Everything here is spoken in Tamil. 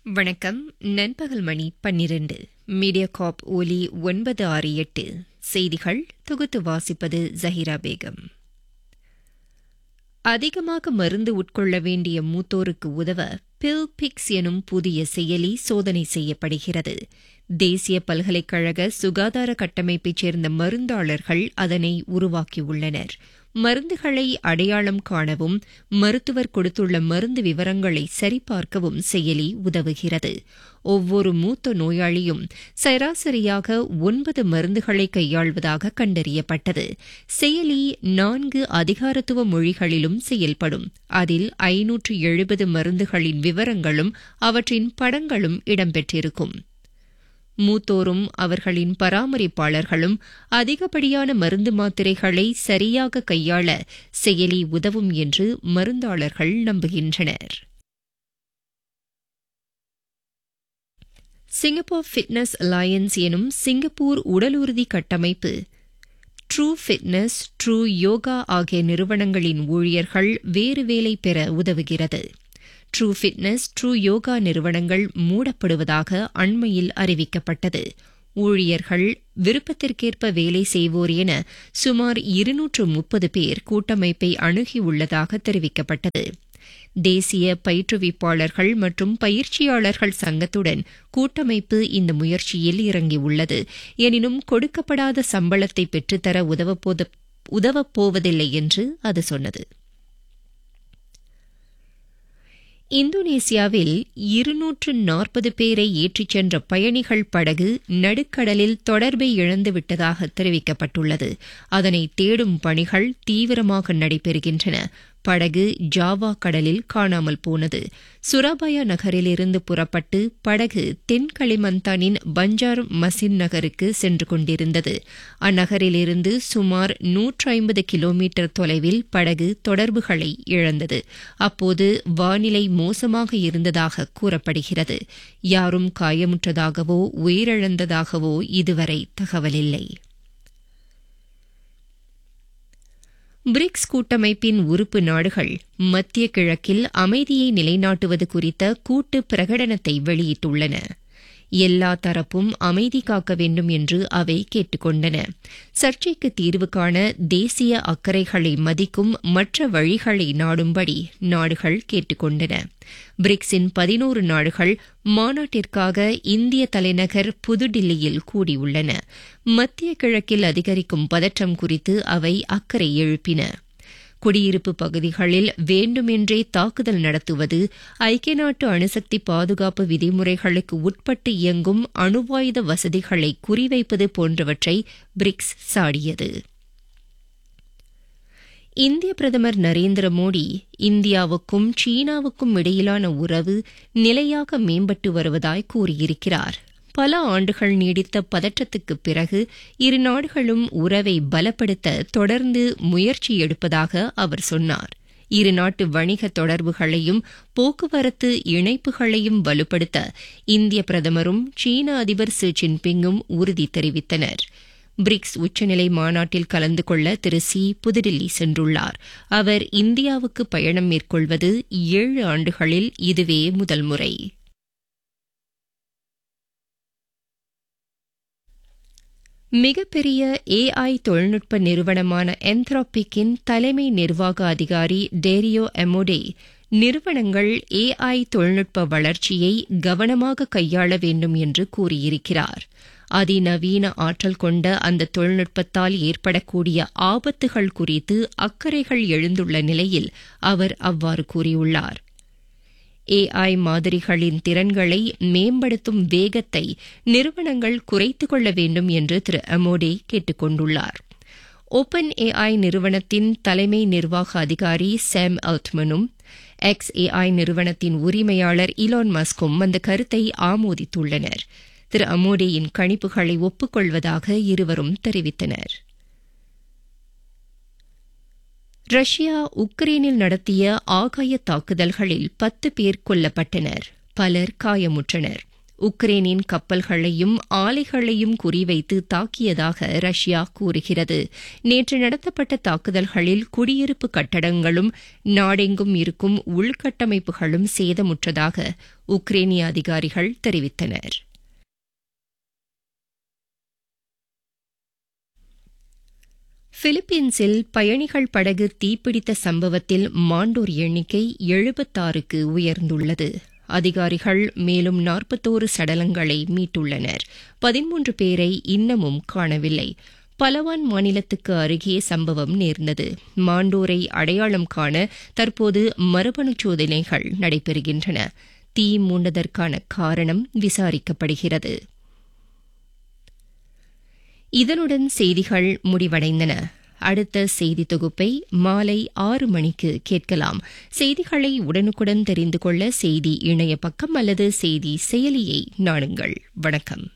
வணக்கம் நண்பகல் மணி பன்னிரண்டு மீடியா காப் ஒலி ஒன்பது ஆறு எட்டு செய்திகள் தொகுத்து வாசிப்பது ஜஹிரா பேகம் அதிகமாக மருந்து உட்கொள்ள வேண்டிய மூத்தோருக்கு உதவ பில் பிக்ஸ் எனும் புதிய செயலி சோதனை செய்யப்படுகிறது தேசிய பல்கலைக்கழக சுகாதார கட்டமைப்பைச் சேர்ந்த மருந்தாளர்கள் அதனை உருவாக்கியுள்ளனர் மருந்துகளை அடையாளம் காணவும் மருத்துவர் கொடுத்துள்ள மருந்து விவரங்களை சரிபார்க்கவும் செயலி உதவுகிறது ஒவ்வொரு மூத்த நோயாளியும் சராசரியாக ஒன்பது மருந்துகளை கையாள்வதாக கண்டறியப்பட்டது செயலி நான்கு அதிகாரத்துவ மொழிகளிலும் செயல்படும் அதில் ஐநூற்று எழுபது மருந்துகளின் விவரங்களும் அவற்றின் படங்களும் இடம்பெற்றிருக்கும் மூத்தோரும் அவர்களின் பராமரிப்பாளர்களும் அதிகப்படியான மருந்து மாத்திரைகளை சரியாக கையாள செயலி உதவும் என்று மருந்தாளர்கள் நம்புகின்றனர் சிங்கப்பூர் ஃபிட்னஸ் அலையன்ஸ் எனும் சிங்கப்பூர் உடலுறுதி கட்டமைப்பு ட்ரூ ஃபிட்னஸ் ட்ரூ யோகா ஆகிய நிறுவனங்களின் ஊழியர்கள் வேறு வேலை பெற உதவுகிறது ட்ரூ ஃபிட்னஸ் ட்ரூ யோகா நிறுவனங்கள் மூடப்படுவதாக அண்மையில் அறிவிக்கப்பட்டது ஊழியர்கள் விருப்பத்திற்கேற்ப வேலை செய்வோர் என சுமார் இருநூற்று முப்பது பேர் கூட்டமைப்பை அணுகியுள்ளதாக தெரிவிக்கப்பட்டது தேசிய பயிற்றுவிப்பாளர்கள் மற்றும் பயிற்சியாளர்கள் சங்கத்துடன் கூட்டமைப்பு இந்த முயற்சியில் இறங்கியுள்ளது எனினும் கொடுக்கப்படாத சம்பளத்தை பெற்றுத்தர உதவப்போவதில்லை என்று அது சொன்னது இந்தோனேசியாவில் இருநூற்று நாற்பது பேரை ஏற்றிச் சென்ற பயணிகள் படகு நடுக்கடலில் தொடர்பை இழந்துவிட்டதாக தெரிவிக்கப்பட்டுள்ளது அதனை தேடும் பணிகள் தீவிரமாக நடைபெறுகின்றன படகு ஜாவா கடலில் காணாமல் போனது சுராபாயா நகரிலிருந்து புறப்பட்டு படகு தென் களிமந்தானின் பஞ்சார் மசின் நகருக்கு சென்று கொண்டிருந்தது அந்நகரிலிருந்து சுமார் நூற்று ஐம்பது கிலோமீட்டர் தொலைவில் படகு தொடர்புகளை இழந்தது அப்போது வானிலை மோசமாக இருந்ததாக கூறப்படுகிறது யாரும் காயமுற்றதாகவோ உயிரிழந்ததாகவோ இதுவரை தகவலில்லை பிரிக்ஸ் கூட்டமைப்பின் உறுப்பு நாடுகள் மத்திய கிழக்கில் அமைதியை நிலைநாட்டுவது குறித்த கூட்டு பிரகடனத்தை வெளியிட்டுள்ளன எல்லா தரப்பும் அமைதி காக்க வேண்டும் என்று அவை கேட்டுக்கொண்டன சர்ச்சைக்கு தீர்வு காண தேசிய அக்கறைகளை மதிக்கும் மற்ற வழிகளை நாடும்படி நாடுகள் கேட்டுக்கொண்டன பிரிக்ஸின் பதினோரு நாடுகள் மாநாட்டிற்காக இந்திய தலைநகர் புதுடில்லியில் கூடியுள்ளன மத்திய கிழக்கில் அதிகரிக்கும் பதற்றம் குறித்து அவை அக்கறை எழுப்பின குடியிருப்பு பகுதிகளில் வேண்டுமென்றே தாக்குதல் நடத்துவது ஐக்கிய நாட்டு அணுசக்தி பாதுகாப்பு விதிமுறைகளுக்கு உட்பட்டு இயங்கும் அணுவாயுத வசதிகளை குறிவைப்பது போன்றவற்றை பிரிக்ஸ் சாடியது இந்திய பிரதமர் நரேந்திர மோடி இந்தியாவுக்கும் சீனாவுக்கும் இடையிலான உறவு நிலையாக மேம்பட்டு வருவதாய் கூறியிருக்கிறார் பல ஆண்டுகள் நீடித்த பதற்றத்துக்குப் பிறகு இரு நாடுகளும் உறவை பலப்படுத்த தொடர்ந்து முயற்சி எடுப்பதாக அவர் சொன்னார் இரு நாட்டு வணிக தொடர்புகளையும் போக்குவரத்து இணைப்புகளையும் வலுப்படுத்த இந்திய பிரதமரும் சீன அதிபர் ஷி ஜின்பிங்கும் உறுதி தெரிவித்தனர் பிரிக்ஸ் உச்சநிலை மாநாட்டில் கலந்து கொள்ள திரு சி புதுடில்லி சென்றுள்ளார் அவர் இந்தியாவுக்கு பயணம் மேற்கொள்வது ஏழு ஆண்டுகளில் இதுவே முதல் முறை மிகப்பெரிய ஏஐ தொழில்நுட்ப நிறுவனமான என்த்ராபிக்கின் தலைமை நிர்வாக அதிகாரி டேரியோ எமோடே நிறுவனங்கள் ஏஐ தொழில்நுட்ப வளர்ச்சியை கவனமாக கையாள வேண்டும் என்று கூறியிருக்கிறார் அதிநவீன ஆற்றல் கொண்ட அந்த தொழில்நுட்பத்தால் ஏற்படக்கூடிய ஆபத்துகள் குறித்து அக்கறைகள் எழுந்துள்ள நிலையில் அவர் அவ்வாறு கூறியுள்ளார் ஏஐ மாதிரிகளின் திறன்களை மேம்படுத்தும் வேகத்தை நிறுவனங்கள் குறைத்துக் கொள்ள வேண்டும் என்று திரு அமோடே கேட்டுக் கொண்டுள்ளார் ஓபன் ஏஐ நிறுவனத்தின் தலைமை நிர்வாக அதிகாரி சாம் அல்ட்மனும் எக்ஸ் ஏஐ நிறுவனத்தின் உரிமையாளர் இலான் மஸ்கும் அந்த கருத்தை ஆமோதித்துள்ளனர் திரு அமோடேயின் கணிப்புகளை ஒப்புக்கொள்வதாக இருவரும் தெரிவித்தனர் ரஷ்யா உக்ரைனில் நடத்திய ஆகாய தாக்குதல்களில் பத்து பேர் கொல்லப்பட்டனர் பலர் காயமுற்றனர் உக்ரைனின் கப்பல்களையும் ஆலைகளையும் குறிவைத்து தாக்கியதாக ரஷ்யா கூறுகிறது நேற்று நடத்தப்பட்ட தாக்குதல்களில் குடியிருப்பு கட்டடங்களும் நாடெங்கும் இருக்கும் உள்கட்டமைப்புகளும் சேதமுற்றதாக உக்ரைனிய அதிகாரிகள் தெரிவித்தனர் பிலிப்பீன்ஸில் பயணிகள் படகு தீப்பிடித்த சம்பவத்தில் மாண்டோர் எண்ணிக்கை எழுபத்தாறுக்கு உயர்ந்துள்ளது அதிகாரிகள் மேலும் நாற்பத்தோரு சடலங்களை மீட்டுள்ளனர் பதிமூன்று பேரை இன்னமும் காணவில்லை பலவான் மாநிலத்துக்கு அருகே சம்பவம் நேர்ந்தது மாண்டோரை அடையாளம் காண தற்போது மரபணு சோதனைகள் நடைபெறுகின்றன தீ மூண்டதற்கான காரணம் விசாரிக்கப்படுகிறது இதனுடன் செய்திகள் முடிவடைந்தன அடுத்த செய்தி தொகுப்பை மாலை ஆறு மணிக்கு கேட்கலாம் செய்திகளை உடனுக்குடன் தெரிந்து கொள்ள செய்தி இணைய பக்கம் அல்லது செய்தி செயலியை நாடுங்கள் வணக்கம்